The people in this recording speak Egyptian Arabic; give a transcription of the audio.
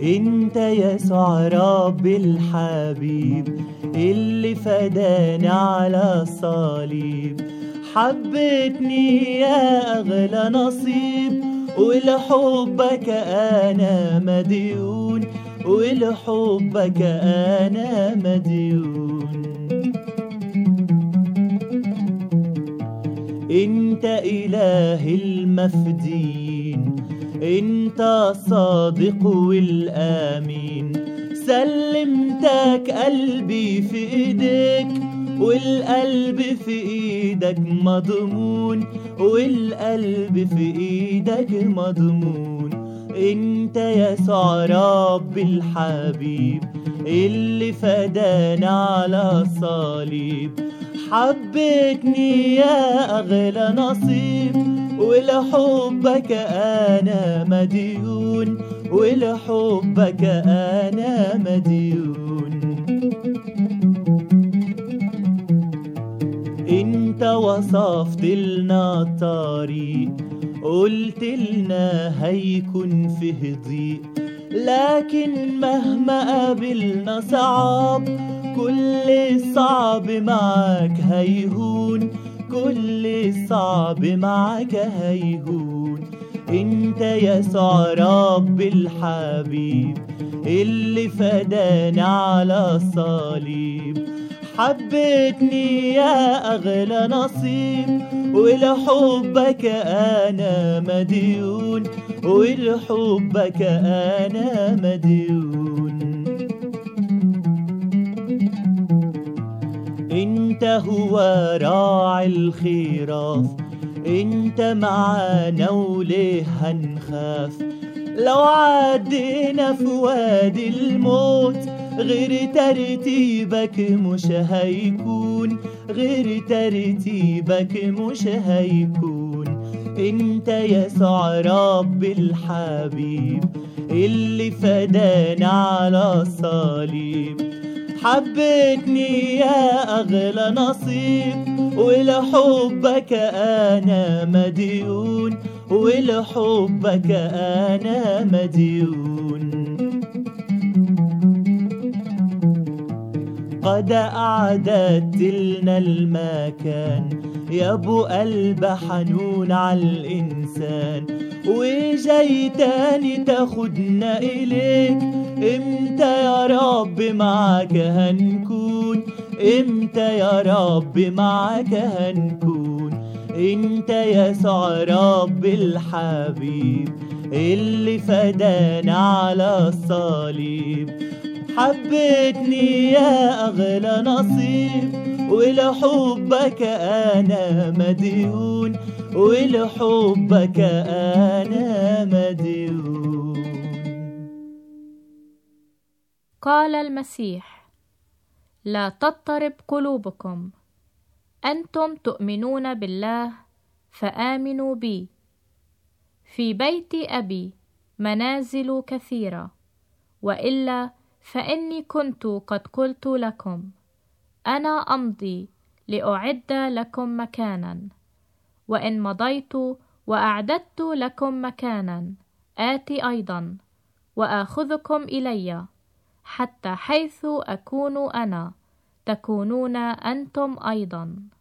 انت يسوع رب الحبيب اللي فداني على الصليب حبتني يا اغلى نصيب ولحبك انا مديون ولحبك انا مديون انت اله المفدين انت الصادق والامين سلمتك قلبي في ايديك والقلب في ايدك مضمون والقلب في ايدك مضمون انت يسوع رب الحبيب اللي فدانا على الصليب حبتني يا اغلى نصيب ولحبك انا مديون ولحبك انا مديون انت وصفت لنا الطريق قلت لنا هيكون فيه ضيق لكن مهما قابلنا صعب كل الصعب معاك هيهون كل الصعب معاك هيهون انت يسوع رب الحبيب اللي فدانا على الصليب حبتني يا أغلى نصيب ولحبك أنا مديون ولحبك أنا مديون انت هو راعي الخراف انت معانا وليه هنخاف لو عدينا في وادي الموت غير ترتيبك مش هيكون غير ترتيبك مش هيكون انت يسوع رب الحبيب اللي فدانا على الصليب حبتني يا أغلى نصيب ولحبك أنا مديون ولحبك أنا مديون قد أعددت لنا المكان يا أبو قلب حنون على الإنسان وجاي تاني تاخدنا إليك امتى يا رب معاك هنكون امتى يا رب معاك هنكون انت يسوع رب الحبيب اللي فدانا على الصليب حبتني يا أغلى نصيب ولحبك أنا مديون ولحبك أنا مديون قال المسيح لا تضطرب قلوبكم انتم تؤمنون بالله فامنوا بي في بيت ابي منازل كثيره والا فاني كنت قد قلت لكم انا امضي لاعد لكم مكانا وان مضيت واعددت لكم مكانا اتي ايضا واخذكم الي حتى حيث اكون انا تكونون انتم ايضا